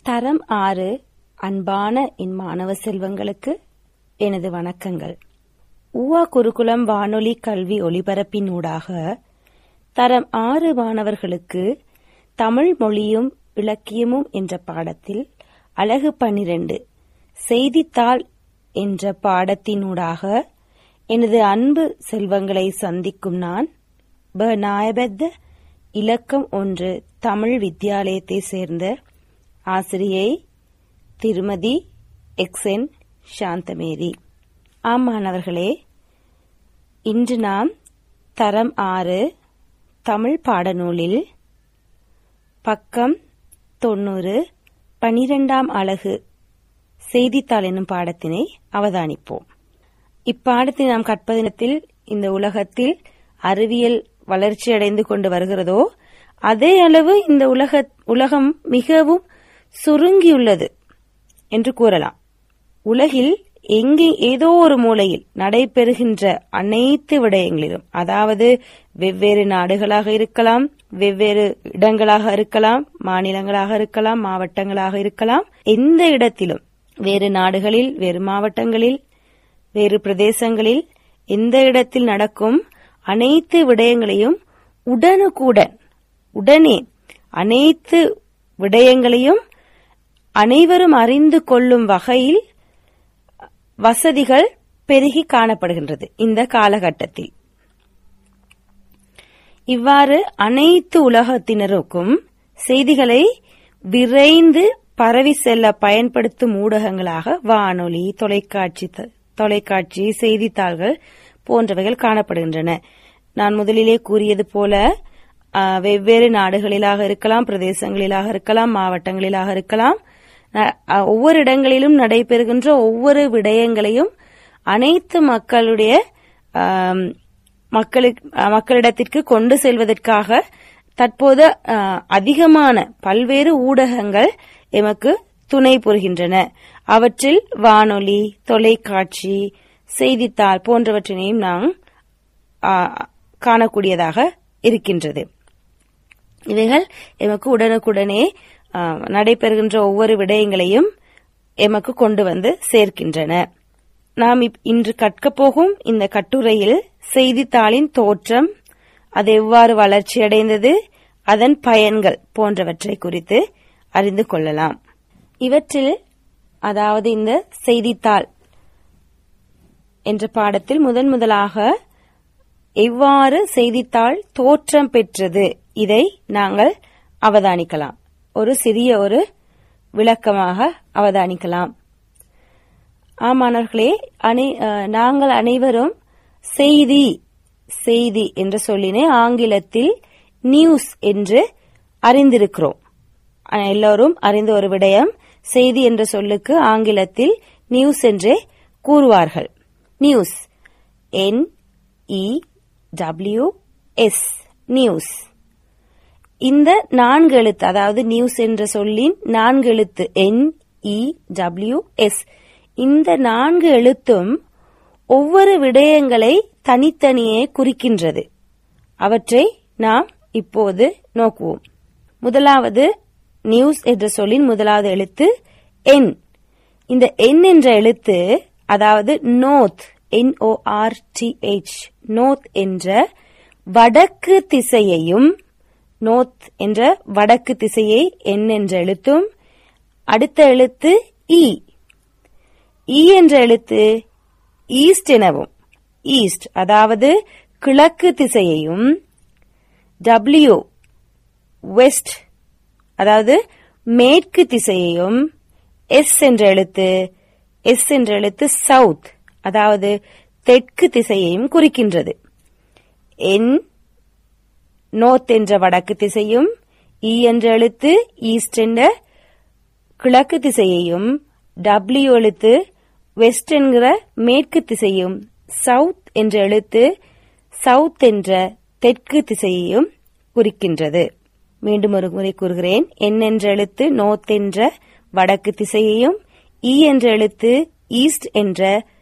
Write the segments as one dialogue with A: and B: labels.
A: தரம் ஆறு அன்பான என் மாணவ செல்வங்களுக்கு எனது வணக்கங்கள் ஊவா குருகுலம் வானொலி கல்வி ஒலிபரப்பின் ஊடாக தரம் ஆறு மாணவர்களுக்கு தமிழ் மொழியும் இலக்கியமும் என்ற பாடத்தில் அழகு பன்னிரண்டு செய்தித்தாள் என்ற பாடத்தினூடாக எனது அன்பு செல்வங்களை சந்திக்கும் நான் ப நாயபெத்த இலக்கம் ஒன்று தமிழ் வித்தியாலயத்தை சேர்ந்த ஆசிரியை திருமதி எக்ஸென் சாந்தமேரி ஆம் மாணவர்களே இன்று நாம் தரம் ஆறு தமிழ் பாடநூலில் பக்கம் தொன்னூறு பனிரெண்டாம் அலகு செய்தித்தாள் என்னும் பாடத்தினை அவதானிப்போம் இப்பாடத்தை நாம் கற்பதினத்தில் இந்த உலகத்தில் அறிவியல் வளர்ச்சியடைந்து கொண்டு வருகிறதோ அதே அளவு இந்த உலக உலகம் மிகவும் சுருங்கியுள்ளது என்று கூறலாம் உலகில் எங்கே ஏதோ ஒரு மூலையில் நடைபெறுகின்ற அனைத்து விடயங்களிலும் அதாவது வெவ்வேறு நாடுகளாக இருக்கலாம் வெவ்வேறு இடங்களாக இருக்கலாம் மாநிலங்களாக இருக்கலாம் மாவட்டங்களாக இருக்கலாம் எந்த இடத்திலும் வேறு நாடுகளில் வேறு மாவட்டங்களில் வேறு பிரதேசங்களில் எந்த இடத்தில் நடக்கும் அனைத்து விடயங்களையும் உடனுக்குடன் உடனே அனைத்து விடயங்களையும் அனைவரும் அறிந்து கொள்ளும் வகையில் வசதிகள் பெருகி காணப்படுகின்றது இந்த காலகட்டத்தில் இவ்வாறு அனைத்து உலகத்தினருக்கும் செய்திகளை விரைந்து பரவி செல்ல பயன்படுத்தும் ஊடகங்களாக வானொலி தொலைக்காட்சி தொலைக்காட்சி செய்தித்தாள்கள் போன்றவைகள் காணப்படுகின்றன நான் முதலிலே கூறியது போல வெவ்வேறு நாடுகளிலாக இருக்கலாம் பிரதேசங்களிலாக இருக்கலாம் மாவட்டங்களிலாக இருக்கலாம் ஒவ்வொரு இடங்களிலும் நடைபெறுகின்ற ஒவ்வொரு விடயங்களையும் அனைத்து மக்களுடைய மக்களுக்கு மக்களிடத்திற்கு கொண்டு செல்வதற்காக தற்போது அதிகமான பல்வேறு ஊடகங்கள் எமக்கு துணை புரிகின்றன அவற்றில் வானொலி தொலைக்காட்சி செய்தித்தாள் போன்றவற்றினையும் நாம் காணக்கூடியதாக இருக்கின்றது இவைகள் எமக்கு உடனுக்குடனே நடைபெறுகின்ற ஒவ்வொரு விடயங்களையும் எமக்கு கொண்டு வந்து சேர்க்கின்றன நாம் இன்று கற்கப் போகும் இந்த கட்டுரையில் செய்தித்தாளின் தோற்றம் அது எவ்வாறு வளர்ச்சியடைந்தது அதன் பயன்கள் போன்றவற்றை குறித்து அறிந்து கொள்ளலாம் இவற்றில் அதாவது இந்த செய்தித்தாள் என்ற பாடத்தில் முதன் முதலாக எவ்வாறு செய்தித்தாள் தோற்றம் பெற்றது இதை நாங்கள் அவதானிக்கலாம் ஒரு சிறிய ஒரு விளக்கமாக அவதானிக்கலாம் ஆமாணவர்களே அனை நாங்கள் அனைவரும் செய்தி செய்தி என்ற சொல்லினை ஆங்கிலத்தில் நியூஸ் என்று அறிந்திருக்கிறோம் எல்லோரும் அறிந்த ஒரு விடயம் செய்தி என்ற சொல்லுக்கு ஆங்கிலத்தில் நியூஸ் என்றே கூறுவார்கள் news N E W S news இந்த நான்கு எழுத்து அதாவது நியூஸ் என்ற சொல்லின் நான்கு எழுத்து என் இ டபிள்யூ எஸ் இந்த நான்கு எழுத்தும் ஒவ்வொரு விடயங்களை தனித்தனியே குறிக்கின்றது அவற்றை நாம் இப்போது நோக்குவோம் முதலாவது நியூஸ் என்ற சொல்லின் முதலாவது எழுத்து என் இந்த என் என்ற எழுத்து அதாவது north N O R T H north என்ற வடக்கு திசையையும் நோத் என்ற வடக்கு திசையை என் என்ற எழுத்தும் அடுத்த எழுத்து இ இ என்ற எழுத்து ஈஸ்ட் எனவும் ஈஸ்ட் அதாவது கிழக்கு திசையையும் டபிள்யூ வெஸ்ட் அதாவது மேற்கு திசையையும் எஸ் என்ற எழுத்து எஸ் என்ற எழுத்து சவுத் அதாவது தெற்கு திசையையும் குறிக்கின்றது என் நோர்த் என்ற வடக்கு திசையும் இ என்ற எழுத்து ஈஸ்ட் என்ற கிழக்கு திசையையும் டபிள்யூ எழுத்து வெஸ்ட் என்கிற மேற்கு திசையும் சவுத் என்ற எழுத்து சவுத் என்ற தெற்கு திசையையும் குறிக்கின்றது மீண்டும் ஒரு முறை கூறுகிறேன் என் என்ற எழுத்து நோர்த் என்ற வடக்கு திசையையும் இ என்ற எழுத்து ஈஸ்ட் என்ற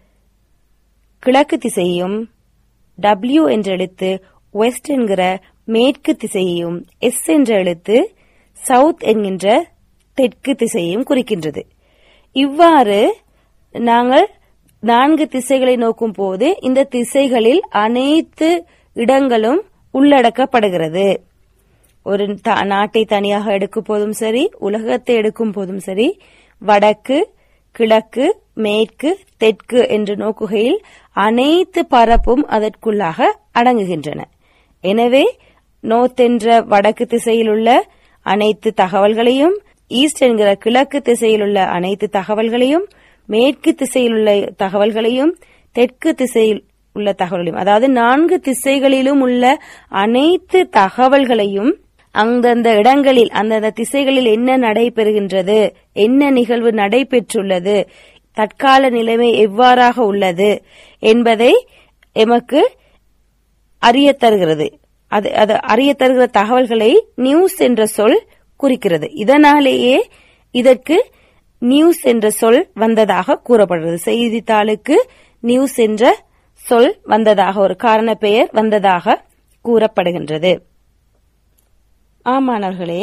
A: கிழக்கு திசையையும் டபிள்யூ என்ற எழுத்து வெஸ்ட் என்கிற மேற்கு திசையையும் எஸ் என்ற எழுத்து சவுத் என்கின்ற தெற்கு திசையையும் குறிக்கின்றது இவ்வாறு நாங்கள் நான்கு திசைகளை நோக்கும் போது இந்த திசைகளில் அனைத்து இடங்களும் உள்ளடக்கப்படுகிறது ஒரு த- நாட்டை தனியாக எடுக்கும் போதும் சரி உலகத்தை எடுக்கும் போதும் சரி வடக்கு கிழக்கு மேற்கு தெற்கு என்று நோக்குகையில் அனைத்து பரப்பும் அதற்குள்ளாக அடங்குகின்றன எனவே நோர்த் என்ற வடக்கு திசையில் உள்ள அனைத்து தகவல்களையும் ஈஸ்ட் என்கிற கிழக்கு திசையில் உள்ள அனைத்து தகவல்களையும் மேற்கு திசையில் உள்ள தகவல்களையும் தெற்கு திசையில் உள்ள தகவல்களையும் அதாவது நான்கு திசைகளிலும் உள்ள அனைத்து தகவல்களையும் அந்தந்த இடங்களில் அந்தந்த திசைகளில் என்ன நடைபெறுகின்றது என்ன நிகழ்வு நடைபெற்றுள்ளது தற்கால நிலைமை எவ்வாறாக உள்ளது என்பதை எமக்கு அறிய தருகிறது அது அது அறிய தருகிற தகவல்களை நியூஸ் என்ற சொல் குறிக்கிறது இதனாலேயே இதற்கு நியூஸ் என்ற சொல் வந்ததாக கூறப்படுகிறது செய்தித்தாளுக்கு நியூஸ் என்ற சொல் வந்ததாக ஒரு காரண பெயர் வந்ததாக கூறப்படுகின்றது ஆமாணவர்களே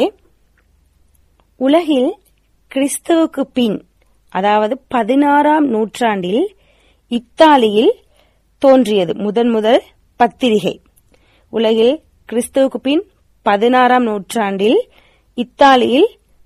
A: உலகில் கிறிஸ்துவுக்கு பின் அதாவது பதினாறாம் நூற்றாண்டில் இத்தாலியில் தோன்றியது முதன் முதல் பத்திரிகை உலகில் கிறிஸ்துவுக்கு பின் பதினாறாம் நூற்றாண்டில் இத்தாலியில்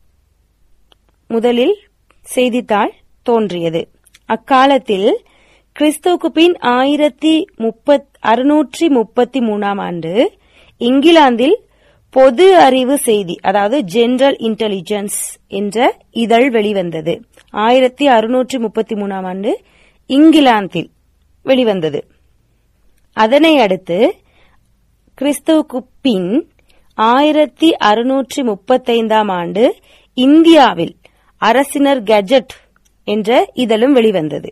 A: முதலில் செய்தித்தாள் தோன்றியது அக்காலத்தில் கிறிஸ்துவுக்கு பின் ஆயிரத்தி முப்பத் அறுநூற்றி முப்பத்தி மூணாம் ஆண்டு இங்கிலாந்தில் பொது அறிவு செய்தி அதாவது ஜெனரல் இன்டெலிஜென்ஸ் என்ற இதழ் வெளிவந்தது ஆயிரத்தி அறுநூற்றி முப்பத்தி மூணாம் ஆண்டு இங்கிலாந்தில் வெளிவந்தது அதனை அடுத்து கிறிஸ்துவுக்கு பின் ஆயிரத்தி அறுநூற்றி முப்பத்தைந்தாம் ஆண்டு இந்தியாவில் அரசினர் கெஜெட் என்ற இதழும் வெளிவந்தது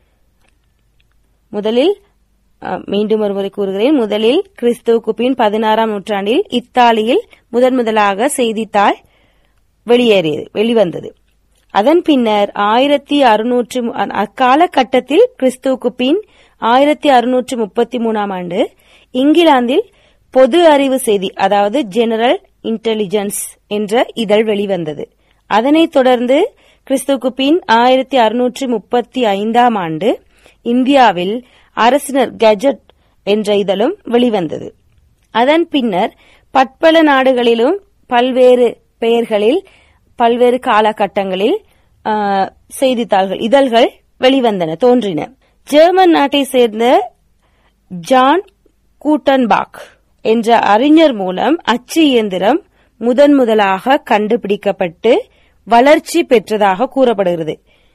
A: முதலில் அஹ், மீண்டும் ஒருமுறை கூறுகிறேன் முதலில் கிறிஸ்துவுக்கு பின் பதினாறாம் நூற்றாண்டில் இத்தாலியில் முதன் முதலாக செய்தித்தாள் வெளியேறியது வெளிவந்தது அதன் பின்னர் ஆயிரத்தி அறுநூற்று அக்காலகட்டத்தில் கிறிஸ்துவுக்கு பின் ஆயிரத்தி அறுநூற்று முப்பத்தி மூணாம் ஆண்டு இங்கிலாந்தில் பொது அறிவு செய்தி அதாவது ஜெனரல் இன்டெலிஜென்ஸ் என்ற இதழ் வெளிவந்தது அதனைத் தொடர்ந்து கிறிஸ்துவுக்கு பின் ஆயிரத்தி அறுநூற்று முப்பத்தி ஐந்தாம் ஆண்டு இந்தியாவில் அரசினர் கெஜெட் என்ற இதழும் வெளிவந்தது அதன் பின்னர் பற்பல நாடுகளிலும் பல்வேறு பெயர்களில் பல்வேறு காலகட்டங்களில் ஆ, செய்தித்தாள்கள் இதழ்கள் வெளிவந்தன தோன்றின ஜெர்மன் நாட்டை சேர்ந்த ஜான் கூட்டன்பாக் என்ற அறிஞர் மூலம் அச்சு இயந்திரம் முதன் முதலாக கண்டுபிடிக்கப்பட்டு வளர்ச்சி பெற்றதாக கூறப்படுகிறது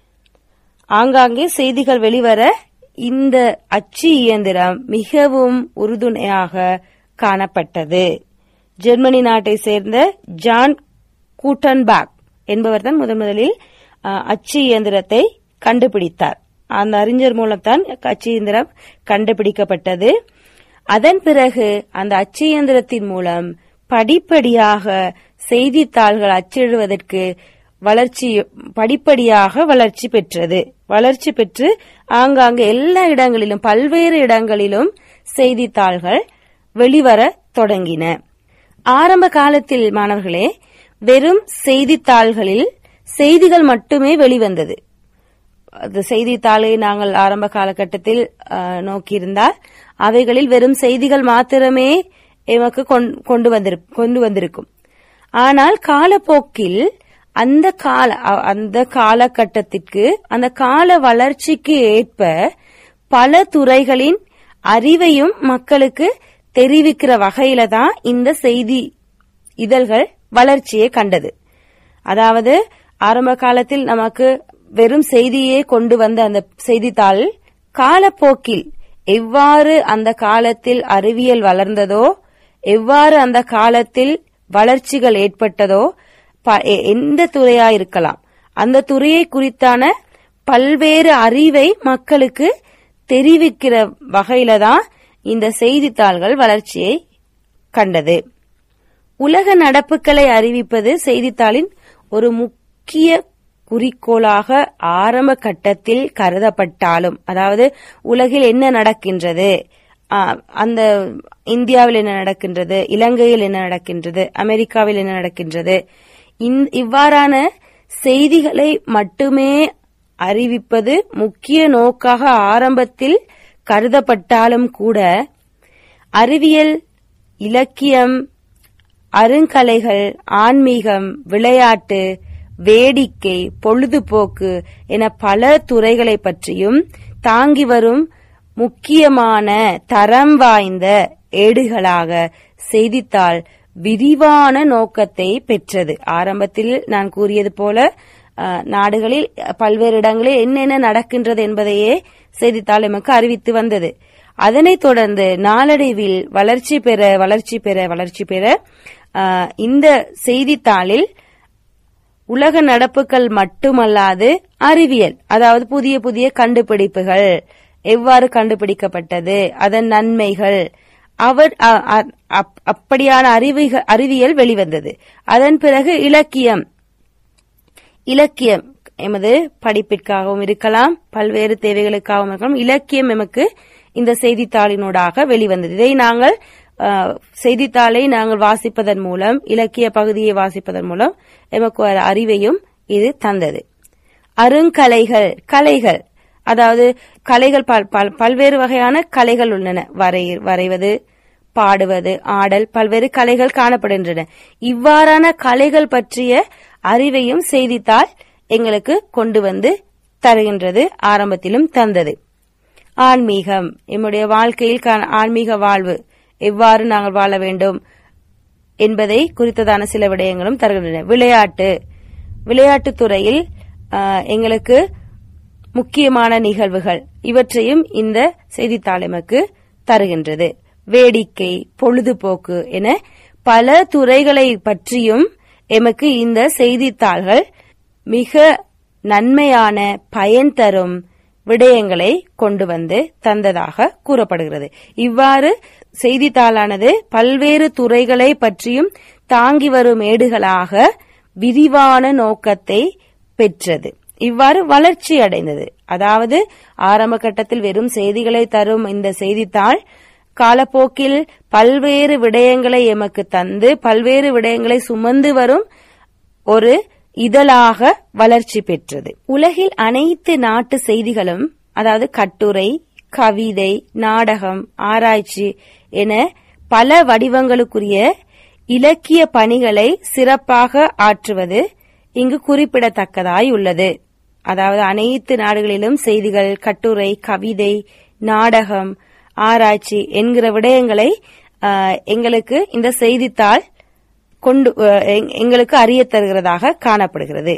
A: ஆங்காங்கே செய்திகள் வெளிவர இந்த அச்சு இயந்திரம் மிகவும் உறுதுணையாக காணப்பட்டது ஜெர்மனி நாட்டை சேர்ந்த ஜான் கூட்டன்பேக் என்பவர் தான் முதன் முதலில் அஹ், அச்சு இயந்திரத்தை கண்டுபிடித்தார் அந்த அறிஞர் மூலம்தான் அச்சு இயந்திரம் கண்டுபிடிக்கப்பட்டது அதன் பிறகு அந்த அச்சு இயந்திரத்தின் மூலம் படிப்படியாக செய்தித்தாள்கள் அச்சிடுவதற்கு வளர்ச்சி படிப்படியாக வளர்ச்சி பெற்றது வளர்ச்சி பெற்று ஆங்காங்கே எல்லா இடங்களிலும் பல்வேறு இடங்களிலும் செய்தித்தாள்கள் வெளிவர தொடங்கின ஆரம்ப காலத்தில் மாணவர்களே வெறும் செய்தித்தாள்களில் செய்திகள் மட்டுமே வெளிவந்தது அது செய்தித்தாளை நாங்கள் ஆரம்ப காலகட்டத்தில் அஹ், நோக்கியிருந்தால் அவைகளில் வெறும் செய்திகள் மாத்திரமே எமக்கு கொண்- கொண்டு வந்திரு- கொண்டு வந்திருக்கும் ஆனால் காலப்போக்கில் அந்த கால அ- அந்த காலகட்டத்திற்கு அந்த கால வளர்ச்சிக்கு ஏற்ப பல துறைகளின் அறிவையும் மக்களுக்கு தெரிவிக்கிற வகையில தான் இந்த செய்தி இதழ்கள் வளர்ச்சியை கண்டது அதாவது ஆரம்ப காலத்தில் நமக்கு வெறும் செய்தியே கொண்டு வந்த அந்த செய்தித்தாள் காலப்போக்கில் எவ்வாறு அந்த காலத்தில் அறிவியல் வளர்ந்ததோ எவ்வாறு அந்த காலத்தில் வளர்ச்சிகள் ஏற்பட்டதோ ப- எ- எந்த துறையா இருக்கலாம் அந்த துறையை குறித்தான பல்வேறு அறிவை மக்களுக்கு தெரிவிக்கிற வகையில தான் இந்த செய்தித்தாள்கள் வளர்ச்சியை கண்டது உலக நடப்புகளை அறிவிப்பது செய்தித்தாளின் ஒரு முக்கிய குறிக்கோளாக ஆரம்ப கட்டத்தில் கருதப்பட்டாலும் அதாவது உலகில் என்ன நடக்கின்றது ஆ, அந்த இந்தியாவில் என்ன நடக்கின்றது இலங்கையில் என்ன நடக்கின்றது அமெரிக்காவில் என்ன நடக்கின்றது இந்த- இவ்வாறான செய்திகளை மட்டுமே அறிவிப்பது முக்கிய நோக்காக ஆரம்பத்தில் கருதப்பட்டாலும் கூட அறிவியல் இலக்கியம் அருங்கலைகள் ஆன்மீகம் விளையாட்டு வேடிக்கை பொழுதுபோக்கு என பல துறைகளை பற்றியும் தாங்கி வரும் முக்கியமான தரம் வாய்ந்த ஏடுகளாக செய்தித்தாள் விரிவான நோக்கத்தை பெற்றது ஆரம்பத்தில் நான் கூறியது போல அஹ், நாடுகளில் பல்வேறு இடங்களில் என்னென்ன நடக்கின்றது என்பதையே செய்தித்தாள் எமக்கு அறிவித்து வந்தது அதனைத் தொடர்ந்து நாளடைவில் வளர்ச்சி பெற வளர்ச்சி பெற வளர்ச்சி பெற அஹ், இந்த செய்தித்தாளில் உலக நடப்புகள் மட்டுமல்லாது அறிவியல் அதாவது புதிய புதிய கண்டுபிடிப்புகள் எவ்வாறு கண்டுபிடிக்கப்பட்டது அதன் நன்மைகள் அவர் அ- அ- அப்- அப்படியான அறிவிக- அறிவியல் வெளிவந்தது அதன் பிறகு இலக்கியம் இலக்கியம் எமது படிப்பிற்காகவும் இருக்கலாம் பல்வேறு தேவைகளுக்காகவும் இருக்கலாம் இலக்கியம் எமக்கு இந்த செய்தித்தாளினூடாக வெளிவந்தது இதை நாங்கள் அஹ், செய்தித்தாளை நாங்கள் வாசிப்பதன் மூலம் இலக்கிய பகுதியை வாசிப்பதன் மூலம் எமக்கு ஒரு அறிவையும் இது தந்தது அருங்கலைகள் கலைகள் அதாவது கலைகள் பல்- பல்- பல்வேறு வகையான கலைகள் உள்ளன வரை வரைவது பாடுவது ஆடல் பல்வேறு கலைகள் காணப்படுகின்றன இவ்வாறான கலைகள் பற்றிய அறிவையும் செய்தித்தாள் எங்களுக்கு கொண்டு வந்து தருகின்றது ஆரம்பத்திலும் தந்தது ஆன்மீகம் எம்முடைய வாழ்க்கையில் காண- ஆன்மீக வாழ்வு எவ்வாறு நாங்கள் வாழ வேண்டும் என்பதை குறித்ததான சில விடயங்களும் தருகின்றன விளையாட்டு விளையாட்டுத் துறையில் ஆஹ், எங்களுக்கு முக்கியமான நிகழ்வுகள் இவற்றையும் இந்த செய்தித்தாள் எமக்கு தருகின்றது வேடிக்கை பொழுதுபோக்கு என பல துறைகளை பற்றியும் எமக்கு இந்த செய்தித்தாள்கள் மிக நன்மையான பயன் தரும் விடயங்களை கொண்டு வந்து தந்ததாக கூறப்படுகிறது இவ்வாறு செய்தித்தாளானது பல்வேறு துறைகளை பற்றியும் தாங்கி வரும் ஏடுகளாக விரிவான நோக்கத்தை பெற்றது இவ்வாறு வளர்ச்சி அடைந்தது அதாவது ஆரம்ப கட்டத்தில் வெறும் செய்திகளை தரும் இந்த செய்தித்தாள் காலப்போக்கில் பல்வேறு விடயங்களை எமக்கு தந்து பல்வேறு விடயங்களை சுமந்து வரும் ஒரு இதழாக வளர்ச்சி பெற்றது உலகில் அனைத்து நாட்டு செய்திகளும் அதாவது கட்டுரை கவிதை நாடகம் ஆராய்ச்சி என பல வடிவங்களுக்குரிய இலக்கிய பணிகளை சிறப்பாக ஆற்றுவது இங்கு குறிப்பிடத்தக்கதாய் உள்ளது அதாவது அனைத்து நாடுகளிலும் செய்திகள் கட்டுரை கவிதை நாடகம் ஆராய்ச்சி என்கிற விடயங்களை ஆஹ், எங்களுக்கு இந்த செய்தித்தாள் கொண்டு அஹ், எங்- எங்களுக்கு அறியத் தருகிறதாக காணப்படுகிறது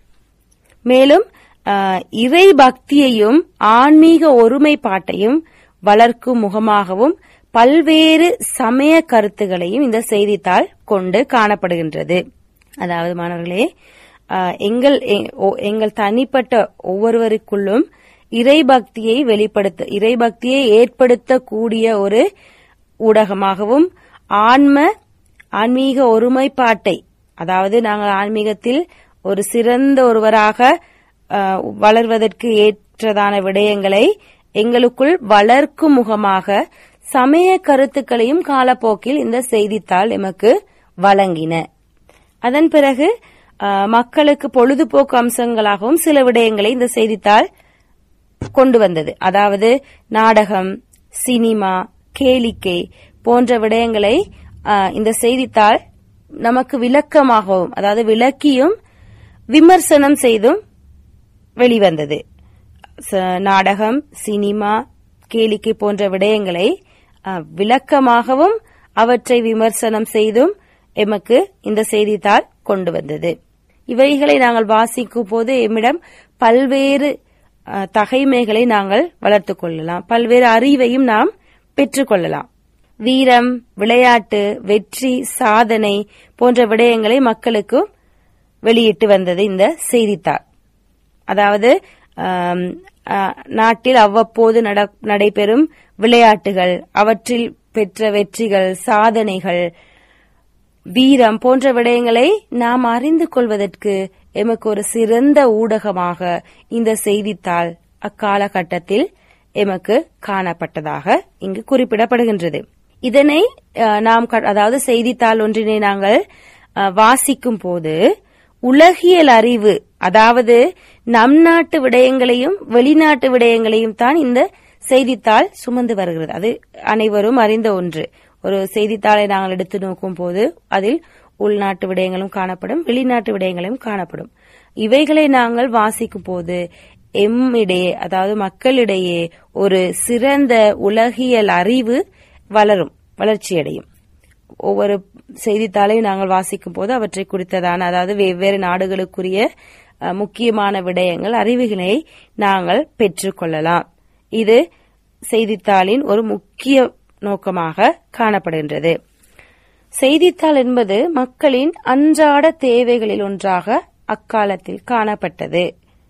A: மேலும் அஹ், இறை பக்தியையும் ஆன்மீக ஒருமைப்பாட்டையும் வளர்க்கும் முகமாகவும் பல்வேறு சமய கருத்துகளையும் இந்த செய்தித்தாள் கொண்டு காணப்படுகின்றது அதாவது மாணவர்களே அஹ், எங்கள் எ- ஓ- எங்கள் தனிப்பட்ட ஒவ்வொருவருக்குள்ளும் இறை பக்தியை வெளிப்படுத்த இறை பக்தியை ஏற்படுத்தக்கூடிய ஒரு ஊடகமாகவும் ஆன்ம ஆன்மீக ஒருமைப்பாட்டை அதாவது நாங்கள் ஆன்மீகத்தில் ஒரு சிறந்த ஒருவராக அஹ், வளர்வதற்கு ஏற்றதான விடயங்களை எங்களுக்குள் வளர்க்கும் முகமாக சமய கருத்துக்களையும் காலப்போக்கில் இந்த செய்தித்தாள் எமக்கு வழங்கின அதன் பிறகு அஹ், மக்களுக்கு பொழுதுபோக்கு அம்சங்களாகவும் சில விடயங்களை இந்த செய்தித்தாள் கொண்டு வந்தது அதாவது நாடகம் சினிமா கேளிக்கை போன்ற விடயங்களை ஆஹ், இந்த செய்தித்தாள் நமக்கு விளக்கமாகவும் அதாவது விளக்கியும் விமர்சனம் செய்தும் வெளிவந்தது ச- நாடகம் சினிமா கேளிக்கை போன்ற விடயங்களை ஆஹ், விளக்கமாகவும் அவற்றை விமர்சனம் செய்தும் எமக்கு இந்த செய்தித்தாள் கொண்டு வந்தது இவைகளை நாங்கள் வாசிக்கும் போது எம்மிடம் பல்வேறு அஹ், தகைமைகளை நாங்கள் வளர்த்துக் கொள்ளலாம் பல்வேறு அறிவையும் நாம் பெற்றுக்கொள்ளலாம் வீரம் விளையாட்டு வெற்றி சாதனை போன்ற விடயங்களை மக்களுக்கு வெளியிட்டு வந்தது இந்த செய்தித்தாள் அதாவது ஆம், ஆ, நாட்டில் அவ்வப்போது நட- நடைபெறும் விளையாட்டுகள் அவற்றில் பெற்ற வெற்றிகள் சாதனைகள் வீரம் போன்ற விடயங்களை நாம் அறிந்து கொள்வதற்கு எமக்கு ஒரு சிறந்த ஊடகமாக இந்த செய்தித்தாள் அக்காலகட்டத்தில் எமக்கு காணப்பட்டதாக இங்கு குறிப்பிடப்படுகின்றது இதனை அஹ், நாம் க- அதாவது செய்தித்தாள் ஒன்றினை நாங்கள் அஹ், வாசிக்கும் போது உலகியல் அறிவு அதாவது நம் நாட்டு விடயங்களையும் வெளிநாட்டு விடயங்களையும் தான் இந்த செய்தித்தாள் சுமந்து வருகிறது அது அனைவரும் அறிந்த ஒன்று ஒரு செய்தித்தாளை நாங்கள் எடுத்து நோக்கும் போது அதில் உள்நாட்டு விடயங்களும் காணப்படும் வெளிநாட்டு விடயங்களும் காணப்படும் இவைகளை நாங்கள் வாசிக்கும் போது எம்மிடையே அதாவது மக்களிடையே ஒரு சிறந்த உலகியல் அறிவு வளரும் வளர்ச்சியடையும் ஒவ்வொரு செய்தித்தாளையும் நாங்கள் வாசிக்கும் போது அவற்றை குறித்ததான அதாவது வெவ்வேறு நாடுகளுக்குரிய அஹ், முக்கியமான விடயங்கள் அறிவுகளை நாங்கள் பெற்றுக்கொள்ளலாம் இது செய்தித்தாளின் ஒரு முக்கிய நோக்கமாக காணப்படுகின்றது செய்தித்தாள் என்பது மக்களின் அன்றாட தேவைகளில் ஒன்றாக அக்காலத்தில் காணப்பட்டது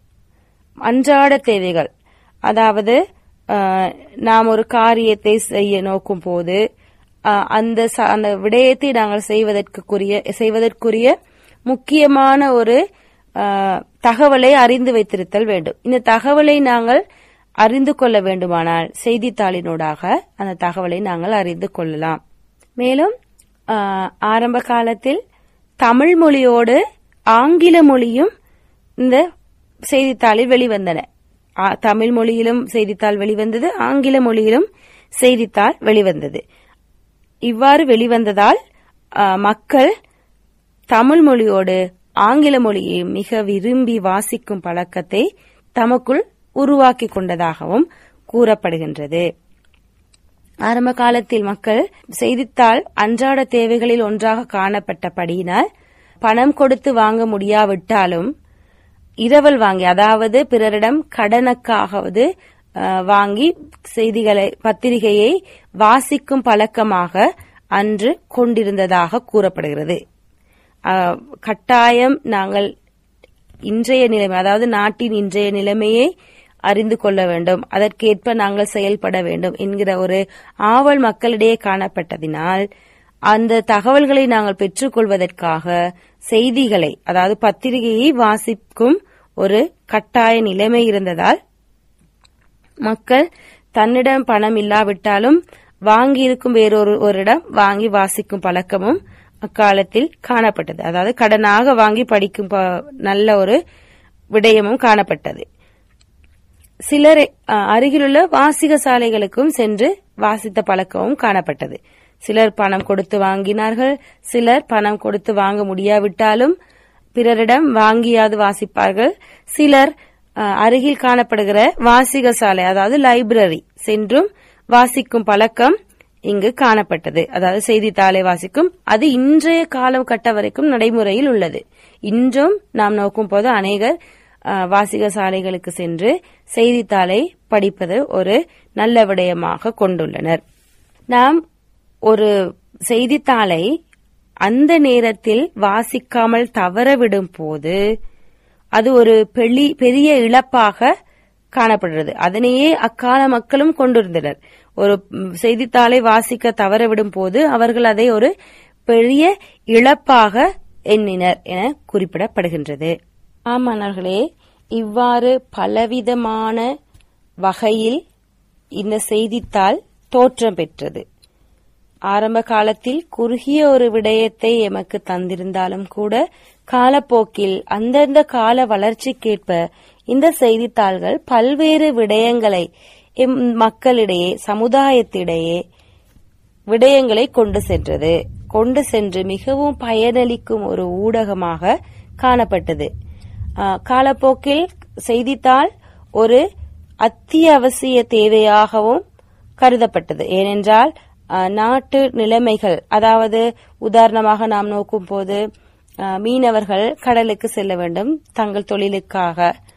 A: அன்றாட தேவைகள் அதாவது அஹ், நாம் ஒரு காரியத்தை செய்ய நோக்கும் போது அஹ், அந்த ச- அந்த விடயத்தை நாங்கள் செய்வதற்குரிய செய்வதற்குரிய முக்கியமான ஒரு அஹ், தகவலை அறிந்து வைத்திருத்தல் வேண்டும் இந்த தகவலை நாங்கள் அறிந்து கொள்ள வேண்டுமானால் செய்தித்தாளினூடாக அந்த தகவலை நாங்கள் அறிந்து கொள்ளலாம் மேலும் அஹ், ஆரம்ப காலத்தில் தமிழ் மொழியோடு ஆங்கில மொழியும் இந்த செய்தித்தாளில் வெளிவந்தன ஆ, தமிழ் மொழியிலும் செய்தித்தாள் வெளிவந்தது ஆங்கில மொழியிலும் செய்தித்தாள் வெளிவந்தது இவ்வாறு வெளிவந்ததால் ஆ, மக்கள் தமிழ் மொழியோடு ஆங்கில மொழியை மிக விரும்பி வாசிக்கும் பழக்கத்தை தமக்குள் உருவாக்கி கொண்டதாகவும் கூறப்படுகின்றது ஆரம்ப காலத்தில் மக்கள் செய்தித்தாள் அன்றாட தேவைகளில் ஒன்றாக காணப்பட்டபடியினால் பணம் கொடுத்து வாங்க முடியாவிட்டாலும் இரவல் வாங்கி அதாவது பிறரிடம் கடனுக்காகவது அஹ், வாங்கி செய்திகளை பத்திரிகையை வாசிக்கும் பழக்கமாக அன்று கொண்டிருந்ததாக கூறப்படுகிறது அஹ், கட்டாயம் நாங்கள் இன்றைய நிலைமை அதாவது நாட்டின் இன்றைய நிலைமையை அறிந்து கொள்ள வேண்டும் அதற்கேற்ப நாங்கள் செயல்பட வேண்டும் என்கிற ஒரு ஆவல் மக்களிடையே காணப்பட்டதினால் அந்த தகவல்களை நாங்கள் பெற்றுக்கொள்வதற்காக செய்திகளை அதாவது பத்திரிகையை வாசிக்கும் ஒரு கட்டாய நிலைமை இருந்ததால் மக்கள் தன்னிடம் பணம் இல்லாவிட்டாலும் வாங்கி இருக்கும் வேறொரு ஒருடம் வாங்கி வாசிக்கும் பழக்கமும் அக்காலத்தில் காணப்பட்டது அதாவது கடனாக வாங்கி படிக்கும் ப- நல்ல ஒரு விடயமும் காணப்பட்டது சிலர் அஹ், அருகிலுள்ள வாசிக சாலைகளுக்கும் சென்று வாசித்த பழக்கமும் காணப்பட்டது சிலர் பணம் கொடுத்து வாங்கினார்கள் சிலர் பணம் கொடுத்து வாங்க முடியாவிட்டாலும் பிறரிடம் வாங்கியாவது வாசிப்பார்கள் சிலர் அஹ், அருகில் காணப்படுகிற வாசிக சாலை அதாவது லைப்ரரி சென்றும் வாசிக்கும் பழக்கம் இங்கு காணப்பட்டது அதாவது செய்தித்தாளை வாசிக்கும் அது இன்றைய காலம் கட்ட வரைக்கும் நடைமுறையில் உள்ளது இன்றும் நாம் நோக்கும் போது அநேகர் அஹ், வாசிக சாலைகளுக்கு சென்று செய்தித்தாளை படிப்பது ஒரு நல்ல விடயமாக கொண்டுள்ளனர் நாம் ஒரு செய்தித்தாளை அந்த நேரத்தில் வாசிக்காமல் தவறவிடும் போது அது ஒரு பெளி பெரிய இழப்பாக காணப்படுகிறது அதனையே அக்கால மக்களும் கொண்டிருந்தனர் ஒரு ம், செய்தித்தாளை வாசிக்க தவறவிடும் போது அவர்கள் அதை ஒரு பெரிய இழப்பாக எண்ணினர் என குறிப்பிடப்படுகின்றது ஆமாணர்களே இவ்வாறு பலவிதமான வகையில் இந்த செய்தித்தாள் தோற்றம் பெற்றது ஆரம்ப காலத்தில் குறுகிய ஒரு விடயத்தை எமக்கு தந்திருந்தாலும் கூட காலப்போக்கில் அந்தந்த கால வளர்ச்சிக்கேற்ப இந்த செய்தித்தாள்கள் பல்வேறு விடயங்களை எம் மக்களிடையே சமுதாயத்திடையே விடயங்களை கொண்டு சென்றது கொண்டு சென்று மிகவும் பயனளிக்கும் ஒரு ஊடகமாக காணப்பட்டது ஆ, காலப்போக்கில் செய்தித்தாள் ஒரு அத்தியாவசிய தேவையாகவும் கருதப்பட்டது ஏனென்றால் ஆ, நாட்டு நிலைமைகள் அதாவது உதாரணமாக நாம் நோக்கும் போது ஆ, மீனவர்கள் கடலுக்கு செல்ல வேண்டும் தங்கள் தொழிலுக்காக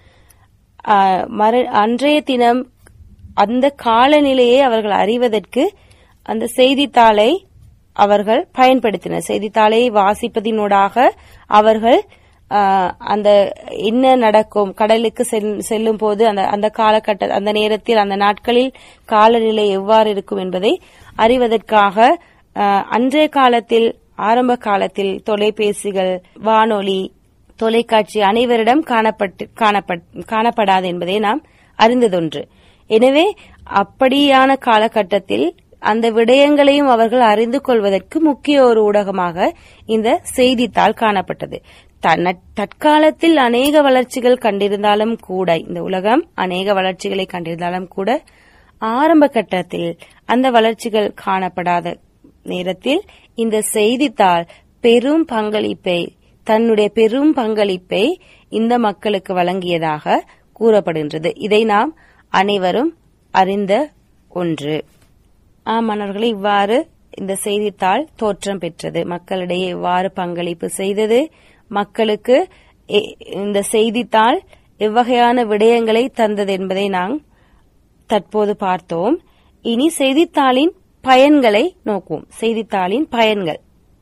A: ஆ, மறு அன்றைய தினம் அந்த காலநிலையை அவர்கள் அறிவதற்கு அந்த செய்தித்தாளை அவர்கள் பயன்படுத்தினர் செய்தித்தாளை வாசிப்பதினூடாக அவர்கள் ஆ, அந்த என்ன நடக்கும் கடலுக்கு செல்- செல்லும் போது அந்த அந்த காலகட்ட அந்த நேரத்தில் அந்த நாட்களில் காலநிலை எவ்வாறு இருக்கும் என்பதை அறிவதற்காக ஆ, அன்றைய காலத்தில் ஆரம்ப காலத்தில் தொலைபேசிகள் வானொலி தொலைக்காட்சி அனைவரிடம் காணப்பட்டு காணப்பட்- காணப்படாது என்பதை நாம் அறிந்ததொன்று எனவே அப்படியான காலகட்டத்தில் அந்த விடயங்களையும் அவர்கள் அறிந்து கொள்வதற்கு முக்கிய ஒரு ஊடகமாக இந்த செய்தித்தாள் காணப்பட்டது தன்ன- தற்காலத்தில் அநேக வளர்ச்சிகள் கண்டிருந்தாலும் கூட இந்த உலகம் அநேக வளர்ச்சிகளை கண்டிருந்தாலும் கூட ஆரம்ப கட்டத்தில் அந்த வளர்ச்சிகள் காணப்படாத நேரத்தில் இந்த செய்தித்தாள் பெரும் பங்களிப்பை தன்னுடைய பெரும் பங்களிப்பை இந்த மக்களுக்கு வழங்கியதாக கூறப்படுகின்றது இதை நாம் அனைவரும் அறிந்த ஒன்று ஆமாணவர்களே இவ்வாறு இந்த செய்தித்தாள் தோற்றம் பெற்றது மக்களிடையே எவ்வாறு பங்களிப்பு செய்தது மக்களுக்கு எ- இந்த செய்தித்தாள் எவ்வகையான விடயங்களை தந்தது என்பதை நாம் தற்போது பார்த்தோம் இனி செய்தித்தாளின் பயன்களை நோக்குவோம் செய்தித்தாளின் பயன்கள்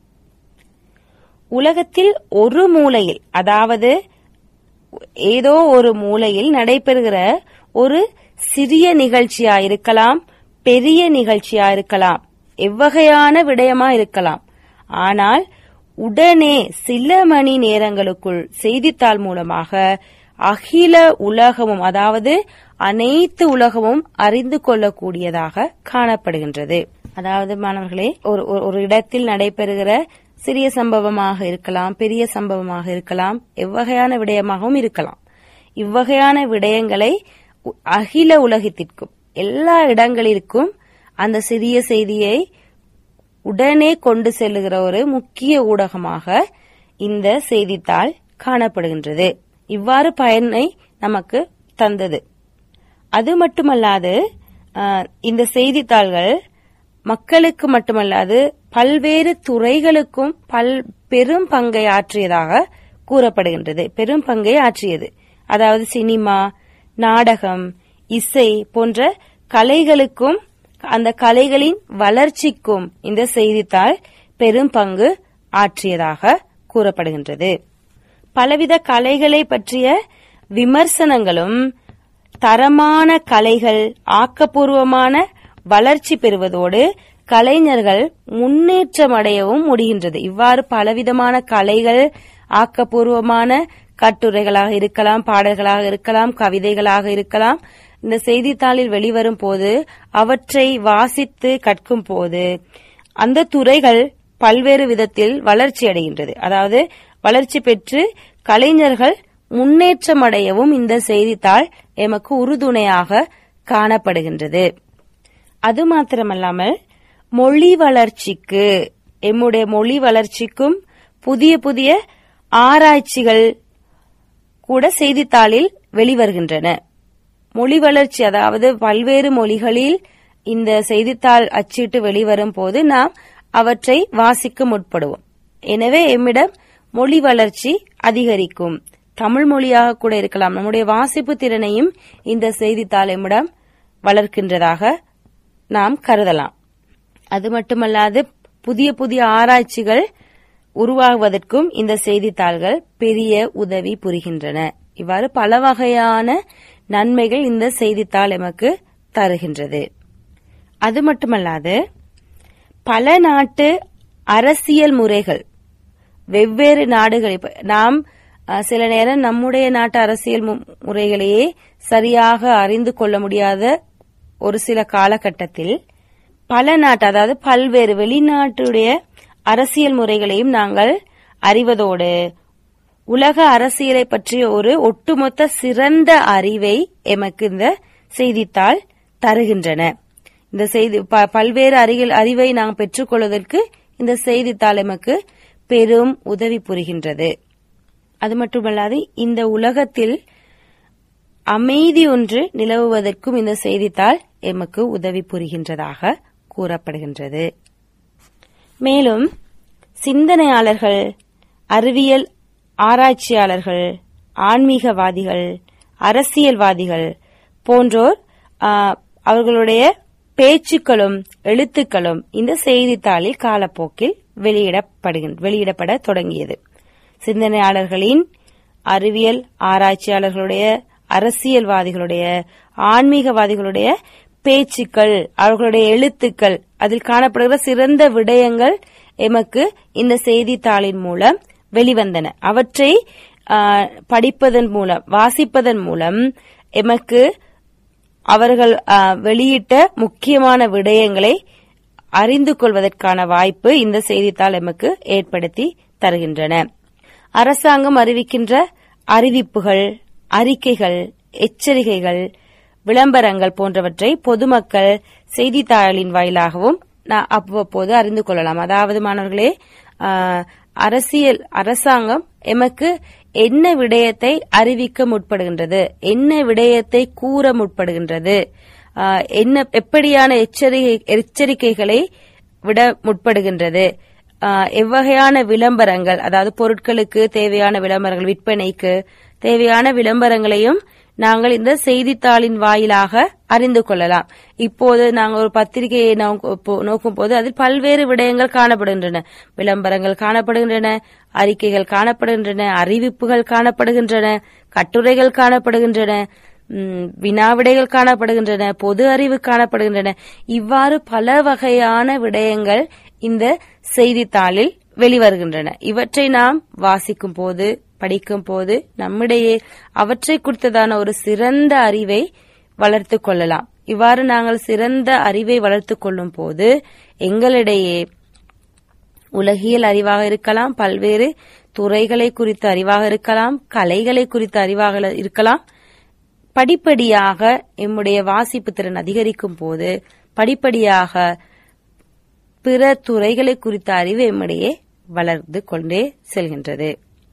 A: உலகத்தில் ஒரு மூலையில் அதாவது ஏதோ ஒரு மூலையில் நடைபெறுகிற ஒரு சிறிய நிகழ்ச்சியா இருக்கலாம் பெரிய நிகழ்ச்சியா இருக்கலாம் எவ்வகையான விடயமா இருக்கலாம் ஆனால் உடனே சில மணி நேரங்களுக்குள் செய்தித்தாள் மூலமாக அகில உலகமும் அதாவது அனைத்து உலகமும் அறிந்து கொள்ளக்கூடியதாக காணப்படுகின்றது அதாவது மாணவர்களே ஒரு ஒரு- ஒரு இடத்தில் நடைபெறுகிற சிறிய சம்பவமாக இருக்கலாம் பெரிய சம்பவமாக இருக்கலாம் எவ்வகையான விடயமாகவும் இருக்கலாம் இவ்வகையான விடயங்களை உ- அகில உலகத்திற்கும் எல்லா இடங்களிற்கும் அந்த சிறிய செய்தியை உடனே கொண்டு செல்லுகிற ஒரு முக்கிய ஊடகமாக இந்த செய்தித்தாள் காணப்படுகின்றது இவ்வாறு பயனை நமக்கு தந்தது அது மட்டுமல்லாது அஹ், இந்த செய்தித்தாள்கள் மக்களுக்கு மட்டுமல்லாது பல்வேறு துறைகளுக்கும் பல் பெரும் பங்கை ஆற்றியதாக கூறப்படுகின்றது பெரும் பங்கை ஆற்றியது அதாவது சினிமா நாடகம் இசை போன்ற கலைகளுக்கும் அந்த கலைகளின் வளர்ச்சிக்கும் இந்த செய்தித்தாள் பெரும் பங்கு ஆற்றியதாக கூறப்படுகின்றது பலவித கலைகளை பற்றிய விமர்சனங்களும் தரமான கலைகள் ஆக்கப்பூர்வமான வளர்ச்சி பெறுவதோடு கலைஞர்கள் முன்னேற்றமடையவும் முடிகின்றது இவ்வாறு பலவிதமான கலைகள் ஆக்கப்பூர்வமான கட்டுரைகளாக இருக்கலாம் பாடல்களாக இருக்கலாம் கவிதைகளாக இருக்கலாம் இந்த செய்தித்தாளில் வெளிவரும் போது அவற்றை வாசித்து கற்கும் போது அந்த துறைகள் பல்வேறு விதத்தில் வளர்ச்சி அடைகின்றது அதாவது வளர்ச்சி பெற்று கலைஞர்கள் முன்னேற்றமடையவும் இந்த செய்தித்தாள் எமக்கு உறுதுணையாக காணப்படுகின்றது அது மாத்திரமல்லாமல் மொழி வளர்ச்சிக்கு எம்முடைய மொழி வளர்ச்சிக்கும் புதிய புதிய ஆராய்ச்சிகள் கூட செய்தித்தாளில் வெளிவருகின்றன மொழி வளர்ச்சி அதாவது பல்வேறு மொழிகளில் இந்த செய்தித்தாள் அச்சிட்டு வெளிவரும் போது நாம் அவற்றை வாசிக்க முற்படுவோம் எனவே எம்மிடம் மொழி வளர்ச்சி அதிகரிக்கும் தமிழ் மொழியாக கூட இருக்கலாம் நம்முடைய வாசிப்பு திறனையும் இந்த செய்தித்தாள் எம்மிடம் வளர்க்கின்றதாக நாம் கருதலாம் அது மட்டுமல்லாது புதிய புதிய ஆராய்ச்சிகள் உருவாகுவதற்கும் இந்த செய்தித்தாள்கள் பெரிய உதவி புரிகின்றன இவ்வாறு பல வகையான நன்மைகள் இந்த செய்தித்தாள் எமக்கு தருகின்றது அது மட்டுமல்லாது பல நாட்டு அரசியல் முறைகள் வெவ்வேறு நாடுகள் இப்ப நாம் அஹ், சில நேரம் நம்முடைய நாட்டு அரசியல் மு- முறைகளையே சரியாக அறிந்து கொள்ள முடியாத ஒரு சில காலகட்டத்தில் பல நாட்டு அதாவது பல்வேறு வெளிநாட்டுடைய அரசியல் முறைகளையும் நாங்கள் அறிவதோடு உலக அரசியலை பற்றிய ஒரு ஒட்டுமொத்த சிறந்த அறிவை எமக்கு இந்த செய்தித்தாள் தருகின்றன இந்த செய்தி ப- பல்வேறு அறிகள் அறிவை நாம் பெற்றுக்கொள்வதற்கு இந்த செய்தித்தாள் எமக்கு பெரும் உதவி புரிகின்றது அது மட்டுமல்லாது இந்த உலகத்தில் அமைதி ஒன்று நிலவுவதற்கும் இந்த செய்தித்தாள் எமக்கு உதவி புரிகின்றதாக கூறப்படுகின்றது மேலும் சிந்தனையாளர்கள் அறிவியல் ஆராய்ச்சியாளர்கள் ஆன்மீகவாதிகள் அரசியல்வாதிகள் போன்றோர் ஆ, அவர்களுடைய பேச்சுக்களும் எழுத்துக்களும் இந்த செய்தித்தாளில் காலப்போக்கில் வெளியிடப்படுகின்ற வெளியிடப்பட தொடங்கியது சிந்தனையாளர்களின் அறிவியல் ஆராய்ச்சியாளர்களுடைய அரசியல்வாதிகளுடைய ஆன்மீகவாதிகளுடைய பேச்சுக்கள் அவர்களுடைய எழுத்துக்கள் அதில் காணப்படுகிற சிறந்த விடயங்கள் எமக்கு இந்த செய்தித்தாளின் மூலம் வெளிவந்தன அவற்றை ஆ, படிப்பதன் மூலம் வாசிப்பதன் மூலம் எமக்கு அவர்கள் ஆ, வெளியிட்ட முக்கியமான விடயங்களை அறிந்து கொள்வதற்கான வாய்ப்பு இந்த செய்தித்தாள் எமக்கு ஏற்படுத்தி தருகின்றன அரசாங்கம் அறிவிக்கின்ற அறிவிப்புகள் அறிக்கைகள் எச்சரிக்கைகள் விளம்பரங்கள் போன்றவற்றை பொதுமக்கள் செய்தித்தாளின் வாயிலாகவும் நா- அவ்வப்போது அறிந்து கொள்ளலாம் அதாவது மாணவர்களே ஆ, அரசியல் அரசாங்கம் எமக்கு என்ன விடயத்தை அறிவிக்க முற்படுகின்றது என்ன விடயத்தை கூற முற்படுகின்றது ஆ, என்ன எப்படியான எச்சரிக்கை எச்சரிக்கைகளை விட முற்படுகின்றது ஆ, எவ்வகையான விளம்பரங்கள் அதாவது பொருட்களுக்கு தேவையான விளம்பரங்கள் விற்பனைக்கு தேவையான விளம்பரங்களையும் நாங்கள் இந்த செய்தித்தாளின் வாயிலாக அறிந்து கொள்ளலாம் இப்போது நாங்கள் ஒரு பத்திரிகையை நோக்கும் போது அதில் பல்வேறு விடயங்கள் காணப்படுகின்றன விளம்பரங்கள் காணப்படுகின்றன அறிக்கைகள் காணப்படுகின்றன அறிவிப்புகள் காணப்படுகின்றன கட்டுரைகள் காணப்படுகின்றன ம், வினாவிடைகள் காணப்படுகின்றன பொது அறிவு காணப்படுகின்றன இவ்வாறு பல வகையான விடயங்கள் இந்த செய்தித்தாளில் வெளிவருகின்றன இவற்றை நாம் வாசிக்கும் போது படிக்கும் போது நம்மிடையே அவற்றை குறித்ததான ஒரு சிறந்த அறிவை வளர்த்துக் கொள்ளலாம் இவ்வாறு நாங்கள் சிறந்த அறிவை வளர்த்துக் கொள்ளும் போது எங்களிடையே உலகியல் அறிவாக இருக்கலாம் பல்வேறு துறைகளை குறித்த அறிவாக இருக்கலாம் கலைகளை குறித்த அறிவாக இருக்கலாம் படிப்படியாக எம்முடைய வாசிப்பு திறன் அதிகரிக்கும் போது படிப்படியாக பிற துறைகளை குறித்த அறிவு எம்மிடையே வளர்ந்து கொண்டே செல்கின்றது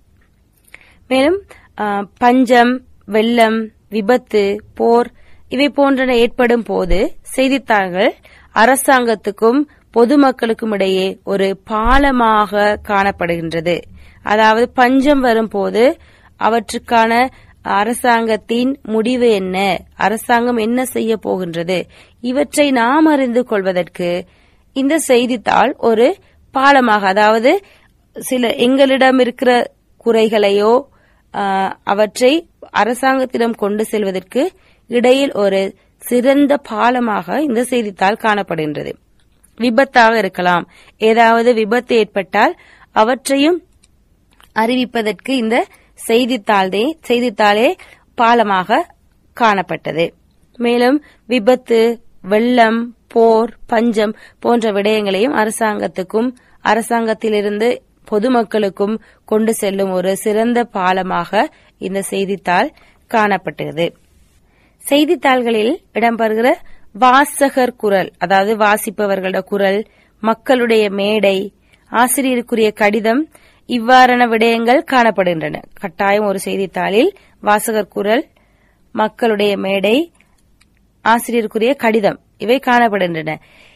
A: மேலும் ஆ, பஞ்சம் வெள்ளம் விபத்து போர் இவை போன்றன ஏற்படும் போது செய்தித்தாள்கள் அரசாங்கத்துக்கும் பொதுமக்களுக்கும் இடையே ஒரு பாலமாக காணப்படுகின்றது அதாவது பஞ்சம் வரும்போது அவற்றுக்கான அரசாங்கத்தின் முடிவு என்ன அரசாங்கம் என்ன செய்ய போகின்றது இவற்றை நாம் அறிந்து கொள்வதற்கு இந்த செய்தித்தாள் ஒரு பாலமாக அதாவது சில எங்களிடம் இருக்கிற குறைகளையோ ஆ, அவற்றை அரசாங்கத்திடம் கொண்டு செல்வதற்கு இடையில் ஒரு சிறந்த பாலமாக இந்த செய்தித்தாள் காணப்படுகின்றது விபத்தாக இருக்கலாம் ஏதாவது விபத்து ஏற்பட்டால் அவற்றையும் அறிவிப்பதற்கு இந்த செய்தித்தாளே செய்தித்தாளே பாலமாக காணப்பட்டது மேலும் விபத்து வெள்ளம் போர் பஞ்சம் போன்ற விடயங்களையும் அரசாங்கத்துக்கும் அரசாங்கத்திலிருந்து பொதுமக்களுக்கும் கொண்டு செல்லும் ஒரு சிறந்த பாலமாக இந்த செய்தித்தாள் காணப்பட்டது செய்தித்தாள்களில் இடம்பெறுகிற வாசகர் குரல் அதாவது வாசிப்பவர்களோட குரல் மக்களுடைய மேடை ஆசிரியருக்குரிய கடிதம் இவ்வாறான விடயங்கள் காணப்படுகின்றன கட்டாயம் ஒரு செய்தித்தாளில் வாசகர் குரல் மக்களுடைய மேடை ஆசிரியருக்குரிய கடிதம் இவை காணப்படுகின்றன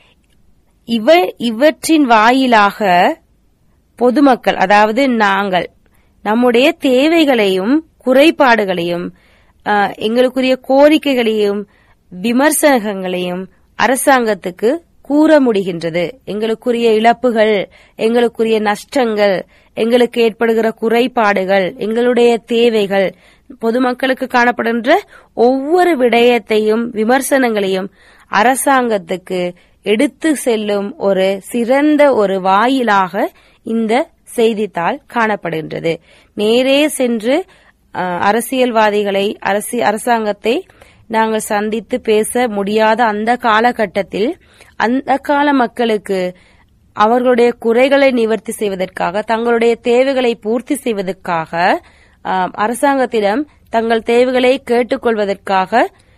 A: இவ இவற்றின் வாயிலாக பொதுமக்கள் அதாவது நாங்கள் நம்முடைய தேவைகளையும் குறைபாடுகளையும் ஆ, எங்களுக்குரிய கோரிக்கைகளையும் விமர்சனங்களையும் அரசாங்கத்துக்கு கூற முடிகின்றது எங்களுக்குரிய இழப்புகள் எங்களுக்குரிய நஷ்டங்கள் எங்களுக்கு ஏற்படுகிற குறைபாடுகள் எங்களுடைய தேவைகள் பொதுமக்களுக்கு காணப்படுகின்ற ஒவ்வொரு விடயத்தையும் விமர்சனங்களையும் அரசாங்கத்துக்கு எடுத்து செல்லும் ஒரு சிறந்த ஒரு வாயிலாக இந்த செய்தித்தாள் காணப்படுகின்றது நேரே சென்று அஹ், அரசியல்வாதிகளை அரசி அரசாங்கத்தை நாங்கள் சந்தித்து பேச முடியாத அந்த காலகட்டத்தில் அந்த கால மக்களுக்கு அவர்களுடைய குறைகளை நிவர்த்தி செய்வதற்காக தங்களுடைய தேவைகளை பூர்த்தி செய்வதற்காக அஹ், அரசாங்கத்திடம் தங்கள் தேவைகளை கேட்டுக்கொள்வதற்காக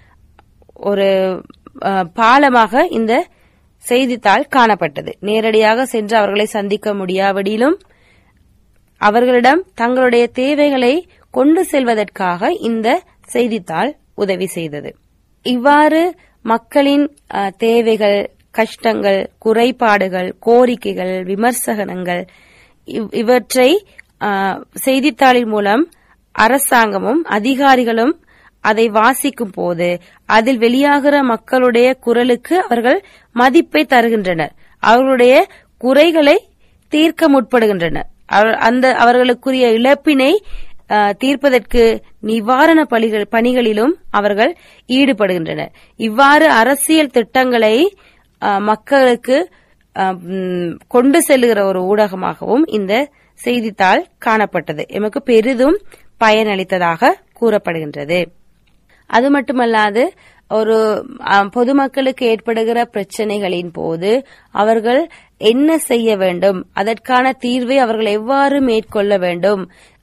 A: ஒரு அஹ், பாலமாக இந்த செய்தித்தாள் காணப்பட்டது நேரடியாக சென்று அவர்களை சந்திக்க முடியாவிடிலும் அவர்களிடம் தங்களுடைய தேவைகளை கொண்டு செல்வதற்காக இந்த செய்தித்தாள் உதவி செய்தது இவ்வாறு மக்களின் அஹ், தேவைகள் கஷ்டங்கள் குறைபாடுகள் கோரிக்கைகள் விமர்சனங்கள் இவ்- இவற்றை அஹ், செய்தித்தாளின் மூலம் அரசாங்கமும் அதிகாரிகளும் அதை வாசிக்கும் போது அதில் வெளியாகிற மக்களுடைய குரலுக்கு அவர்கள் மதிப்பை தருகின்றனர் அவர்களுடைய குறைகளை தீர்க்க முற்படுகின்றனர் அவர்- அந்த அவர்களுக்குரிய இழப்பினை அஹ், தீர்ப்பதற்கு நிவாரண பணிகள் பணிகளிலும் அவர்கள் ஈடுபடுகின்றனர் இவ்வாறு அரசியல் திட்டங்களை அஹ், மக்களுக்கு அஹ், ம், கொண்டு செல்லுகிற ஒரு ஊடகமாகவும் இந்த செய்தித்தாள் காணப்பட்டது எமக்கு பெரிதும் பயனளித்ததாக கூறப்படுகின்றது அது மட்டுமல்லாது ஒரு அஹ், பொதுமக்களுக்கு ஏற்படுகிற பிரச்சனைகளின் போது அவர்கள் என்ன செய்ய வேண்டும் அதற்கான தீர்வை அவர்கள் எவ்வாறு மேற்கொள்ள வேண்டும்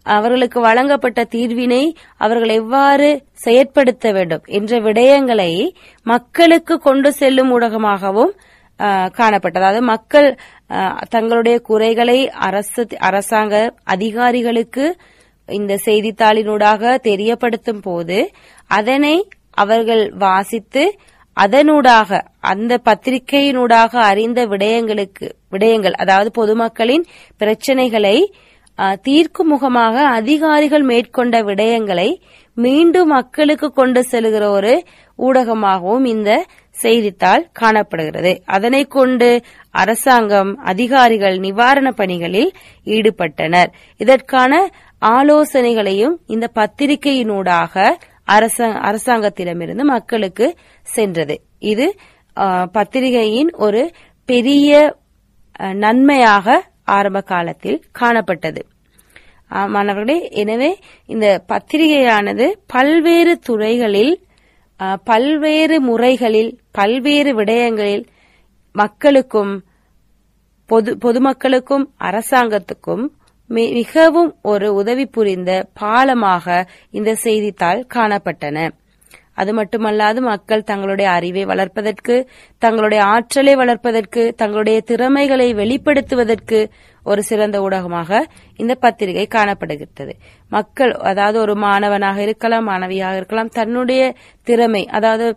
A: அவர்களுக்கு வழங்கப்பட்ட தீர்வினை அவர்கள் எவ்வாறு செயற்படுத்த வேண்டும் என்ற விடயங்களை மக்களுக்கு கொண்டு செல்லும் ஊடகமாகவும் ஆ, காணப்பட்டது அதாவது மக்கள் ஆ, தங்களுடைய குறைகளை அரசு அரசாங்க அதிகாரிகளுக்கு இந்த செய்தித்தாளினூடாக தெரியப்படுத்தும் போது அதனை அவர்கள் வாசித்து அதனூடாக அந்த பத்திரிகையினூடாக அறிந்த விடயங்களுக்கு விடயங்கள் அதாவது பொதுமக்களின் பிரச்சனைகளை ஆ, தீர்க்கும் முகமாக அதிகாரிகள் மேற்கொண்ட விடயங்களை மீண்டும் மக்களுக்கு கொண்டு செல்கிற ஒரு ஊடகமாகவும் இந்த செய்தித்தாள் காணப்படுகிறது அதனை கொண்டு அரசாங்கம் அதிகாரிகள் நிவாரண பணிகளில் ஈடுபட்டனர் இதற்கான ஆலோசனைகளையும் இந்த பத்திரிகையினூடாக அரச- அரசாங்கத்திடமிருந்து மக்களுக்கு சென்றது இது ஆ, பத்திரிகையின் ஒரு பெரிய அ, நன்மையாக ஆரம்ப காலத்தில் காணப்பட்டது ஆ, மாணவர்களே எனவே இந்த பத்திரிகையானது பல்வேறு துறைகளில் ஆ, பல்வேறு முறைகளில் பல்வேறு விடயங்களில் மக்களுக்கும் பொது பொதுமக்களுக்கும் அரசாங்கத்துக்கும் மி- மிகவும் ஒரு உதவி புரிந்த பாலமாக இந்த செய்தித்தாள் காணப்பட்டன அது மட்டுமல்லாது மக்கள் தங்களுடைய அறிவை வளர்ப்பதற்கு தங்களுடைய ஆற்றலை வளர்ப்பதற்கு தங்களுடைய திறமைகளை வெளிப்படுத்துவதற்கு ஒரு சிறந்த ஊடகமாக இந்த பத்திரிகை காணப்படுகிறது மக்கள் அதாவது ஒரு மாணவனாக இருக்கலாம் மாணவியாக இருக்கலாம் தன்னுடைய திறமை அதாவது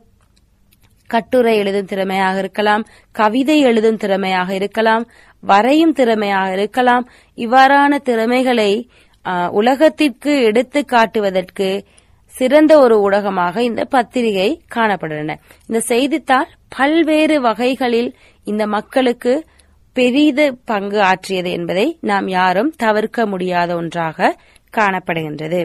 A: கட்டுரை எழுதும் திறமையாக இருக்கலாம் கவிதை எழுதும் திறமையாக இருக்கலாம் வரையும் திறமையாக இருக்கலாம் இவ்வாறான திறமைகளை ஆ, உலகத்திற்கு எடுத்து காட்டுவதற்கு சிறந்த ஒரு ஊடகமாக இந்த பத்திரிகை காணப்படுகின்றன இந்த செய்தித்தாள் பல்வேறு வகைகளில் இந்த மக்களுக்கு பெரித பங்கு ஆற்றியது என்பதை நாம் யாரும் தவிர்க்க முடியாத ஒன்றாக காணப்படுகின்றது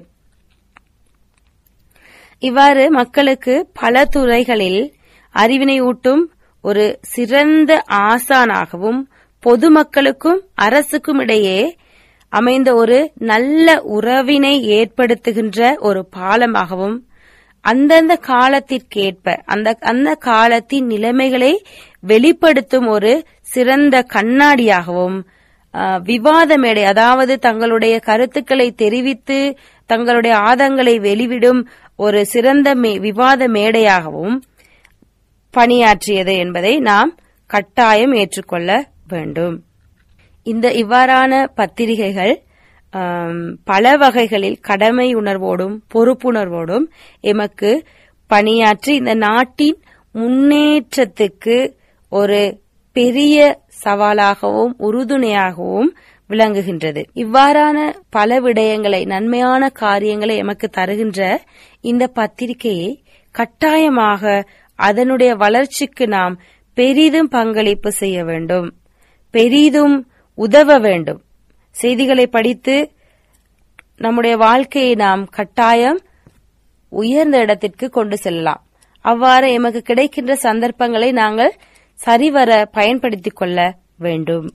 A: இவ்வாறு மக்களுக்கு பல துறைகளில் அறிவினை ஊட்டும் ஒரு சிறந்த ஆசானாகவும் பொதுமக்களுக்கும் அரசுக்கும் இடையே அமைந்த ஒரு நல்ல உறவினை ஏற்படுத்துகின்ற ஒரு பாலமாகவும் அந்தந்த காலத்திற்கேற்ப அந்த அந்த காலத்தின் நிலைமைகளை வெளிப்படுத்தும் ஒரு சிறந்த கண்ணாடியாகவும் ஆ, விவாத மேடை அதாவது தங்களுடைய கருத்துக்களை தெரிவித்து தங்களுடைய ஆதங்களை வெளிவிடும் ஒரு சிறந்த மே- விவாத மேடையாகவும் பணியாற்றியது என்பதை நாம் கட்டாயம் ஏற்றுக்கொள்ள வேண்டும் இந்த இவ்வாறான பத்திரிகைகள் ஆம், பல வகைகளில் கடமை உணர்வோடும் பொறுப்புணர்வோடும் எமக்கு பணியாற்றி இந்த நாட்டின் முன்னேற்றத்துக்கு ஒரு பெரிய சவாலாகவும் உறுதுணையாகவும் விளங்குகின்றது இவ்வாறான பல விடயங்களை நன்மையான காரியங்களை எமக்கு தருகின்ற இந்த பத்திரிகையை கட்டாயமாக அதனுடைய வளர்ச்சிக்கு நாம் பெரிதும் பங்களிப்பு செய்ய வேண்டும் பெரிதும் உதவ வேண்டும் செய்திகளை படித்து நம்முடைய வாழ்க்கையை நாம் கட்டாயம் உயர்ந்த இடத்திற்கு கொண்டு செல்லலாம் அவ்வாறு எமக்கு கிடைக்கின்ற சந்தர்ப்பங்களை நாங்கள் சரிவர பயன்படுத்திக் கொள்ள வேண்டும்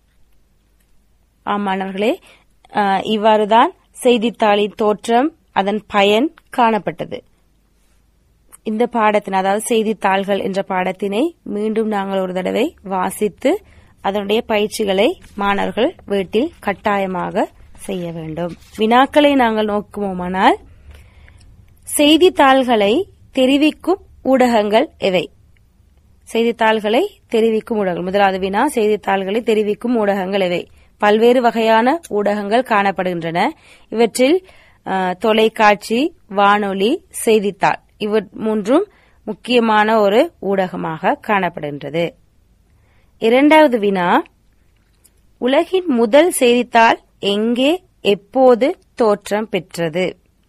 A: ஆம் மாணவர்களே ஆஹ், இவ்வாறுதான் செய்தித்தாளின் தோற்றம் அதன் பயன் காணப்பட்டது இந்த பாடத்தின் அதாவது செய்தித்தாள்கள் என்ற பாடத்தினை மீண்டும் நாங்கள் ஒரு தடவை வாசித்து அதனுடைய பயிற்சிகளை மாணவர்கள் வீட்டில் கட்டாயமாக செய்ய வேண்டும் வினாக்களை நாங்கள் நோக்குவோமானால் செய்தித்தாள்களை தெரிவிக்கும் ஊடகங்கள் எவை செய்தித்தாள்களை தெரிவிக்கும் ஊடகங்கள் முதலாவது வினா செய்தித்தாள்களை தெரிவிக்கும் ஊடகங்கள் எவை பல்வேறு வகையான ஊடகங்கள் காணப்படுகின்றன இவற்றில் ஆ, தொலைக்காட்சி வானொலி செய்தித்தாள் இவ மூன்றும் முக்கியமான ஒரு ஊடகமாக காணப்படுகின்றது இரண்டாவது வினா உலகின் முதல் செய்தித்தாள் எங்கே எப்போது தோற்றம் பெற்றது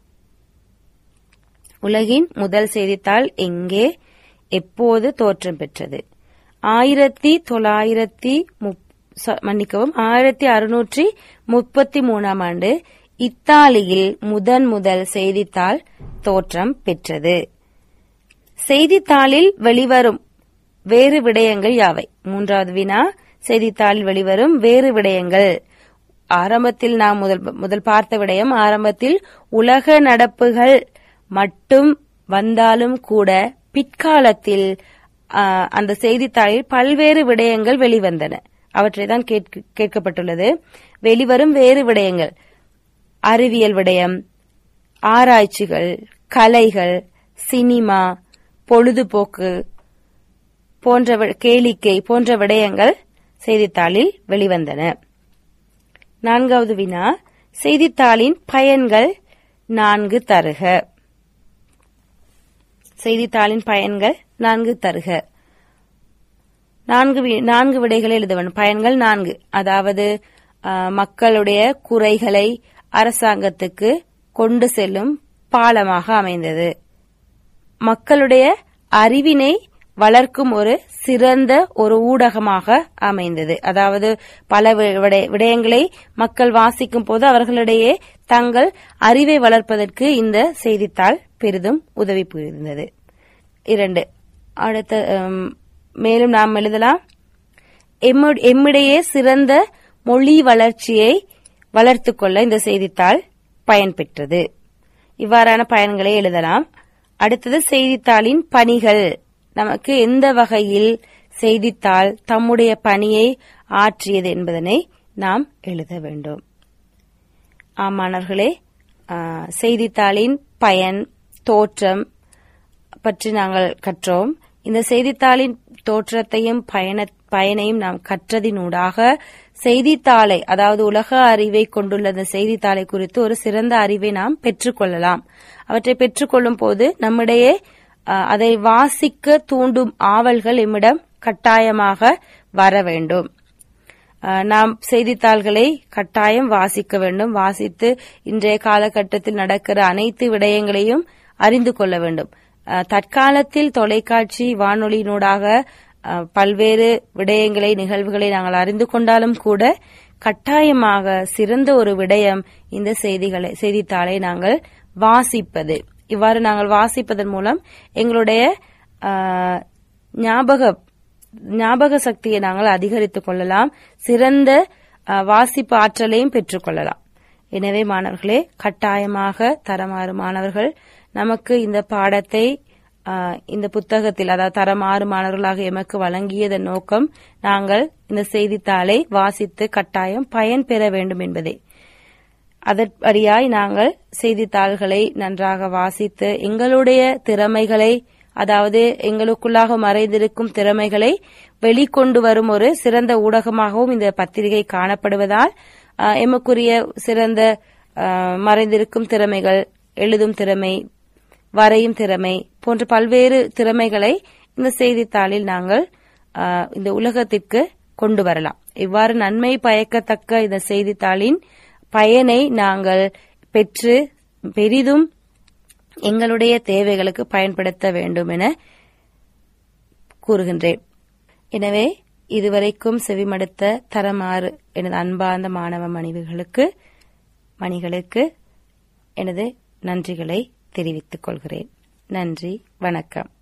A: உலகின் முதல் செய்தித்தாள் எங்கே எப்போது தோற்றம் பெற்றது ஆயிரத்தி தொள்ளாயிரத்தி முப்- ச- மன்னிக்கவும் ஆயிரத்தி அறுநூற்றி முப்பத்தி மூணாம் ஆண்டு இத்தாலியில் முதன் முதல் செய்தித்தாள் தோற்றம் பெற்றது செய்தித்தாளில் வெளிவரும் வேறு விடயங்கள் யாவை மூன்றாவது வினா செய்தித்தாளில் வெளிவரும் வேறு விடயங்கள் ஆரம்பத்தில் நாம் முதல் முதல் பார்த்த விடயம் ஆரம்பத்தில் உலக நடப்புகள் மட்டும் வந்தாலும் கூட பிற்காலத்தில் ஆ, அந்த செய்தித்தாளில் பல்வேறு விடயங்கள் வெளிவந்தன அவற்றை தான் கேட்க- கேட்கப்பட்டுள்ளது வெளிவரும் வேறு விடயங்கள் அறிவியல் விடயம் ஆராய்ச்சிகள் கலைகள் சினிமா பொழுதுபோக்கு போன்ற வி- கேளிக்கை போன்ற விடயங்கள் செய்தித்தாளில் வெளிவந்தன நான்காவது வினா செய்தித்தாளின் பயன்கள் நான்கு தருக செய்தித்தாளின் பயன்கள் நான்கு தருக நான்கு வி- நான்கு விடைகளை எழுத வேண்டும் பயன்கள் நான்கு அதாவது ஆ, மக்களுடைய குறைகளை அரசாங்கத்துக்கு கொண்டு செல்லும் பாலமாக அமைந்தது மக்களுடைய அறிவினை வளர்க்கும் ஒரு சிறந்த ஒரு ஊடகமாக அமைந்தது அதாவது பல வி- விடய- விடயங்களை மக்கள் வாசிக்கும் போது அவர்களிடையே தங்கள் அறிவை வளர்ப்பதற்கு இந்த செய்தித்தாள் பெரிதும் உதவி புரிந்தது இரண்டு அடுத்த உம், மேலும் நாம் எழுதலாம் எம்மு- எம்மிடையே சிறந்த மொழி வளர்ச்சியை வளர்த்துக் கொள்ள இந்த செய்தித்தாள் பயன்பெற்றது இவ்வாறான பயன்களை எழுதலாம் அடுத்தது செய்தித்தாளின் பணிகள் நமக்கு எந்த வகையில் செய்தித்தாள் தம்முடைய பணியை ஆற்றியது என்பதனை நாம் எழுத வேண்டும் ஆமாணர்களே ஆ, செய்தித்தாளின் பயன் தோற்றம் பற்றி நாங்கள் கற்றோம் இந்த செய்தித்தாளின் தோற்றத்தையும் பயண பயனையும் நாம் கற்றதினூடாக செய்தித்தாளை அதாவது உலக அறிவை கொண்டுள்ள இந்த செய்தித்தாளை குறித்து ஒரு சிறந்த அறிவை நாம் பெற்றுக்கொள்ளலாம் அவற்றை பெற்றுக்கொள்ளும் போது நம்மிடையே அஹ், அதை வாசிக்க தூண்டும் ஆவல்கள் எம்மிடம் கட்டாயமாக வர வேண்டும் அஹ், நாம் செய்தித்தாள்களை கட்டாயம் வாசிக்க வேண்டும் வாசித்து இன்றைய காலகட்டத்தில் நடக்கிற அனைத்து விடயங்களையும் அறிந்து கொள்ள வேண்டும் அஹ், தற்காலத்தில் தொலைக்காட்சி வானொலியினூடாக அஹ், பல்வேறு விடயங்களை நிகழ்வுகளை நாங்கள் அறிந்து கொண்டாலும் கூட கட்டாயமாக சிறந்த ஒரு விடயம் இந்த செய்திகளை செய்தித்தாளை நாங்கள் வாசிப்பது இவ்வாறு நாங்கள் வாசிப்பதன் மூலம் எங்களுடைய அஹ், ஞாபக ஞாபக சக்தியை நாங்கள் அதிகரித்துக் கொள்ளலாம் சிறந்த அஹ், வாசிப்பு ஆற்றலையும் பெற்றுக்கொள்ளலாம் எனவே மாணவர்களே கட்டாயமாக தரமாறு மாணவர்கள் நமக்கு இந்த பாடத்தை அஹ், இந்த புத்தகத்தில் அதாவது தரமாறு மாணவர்களாக எமக்கு வழங்கியதன் நோக்கம் நாங்கள் இந்த செய்தித்தாளை வாசித்து கட்டாயம் பயன் பெற வேண்டும் என்பதே அதற்படியாய் நாங்கள் செய்தித்தாள்களை நன்றாக வாசித்து எங்களுடைய திறமைகளை அதாவது எங்களுக்குள்ளாக மறைந்திருக்கும் திறமைகளை வெளிக்கொண்டு வரும் ஒரு சிறந்த ஊடகமாகவும் இந்த பத்திரிகை காணப்படுவதால் அஹ், எமக்குரிய சிறந்த அஹ், மறைந்திருக்கும் திறமைகள் எழுதும் திறமை வரையும் திறமை போன்ற பல்வேறு திறமைகளை இந்த செய்தித்தாளில் நாங்கள் அஹ், இந்த உலகத்திற்கு கொண்டு வரலாம் இவ்வாறு நன்மை பயக்கத்தக்க இந்த செய்தித்தாளின் பயனை நாங்கள் பெற்று பெரிதும் எங்களுடைய தேவைகளுக்கு பயன்படுத்த வேண்டும் என கூறுகின்றேன் எனவே இதுவரைக்கும் செவிமடுத்த தரமாறு எனது அன்பார்ந்த மாணவ மணிவுகளுக்கு மணிகளுக்கு எனது நன்றிகளை தெரிவித்துக் கொள்கிறேன் நன்றி வணக்கம்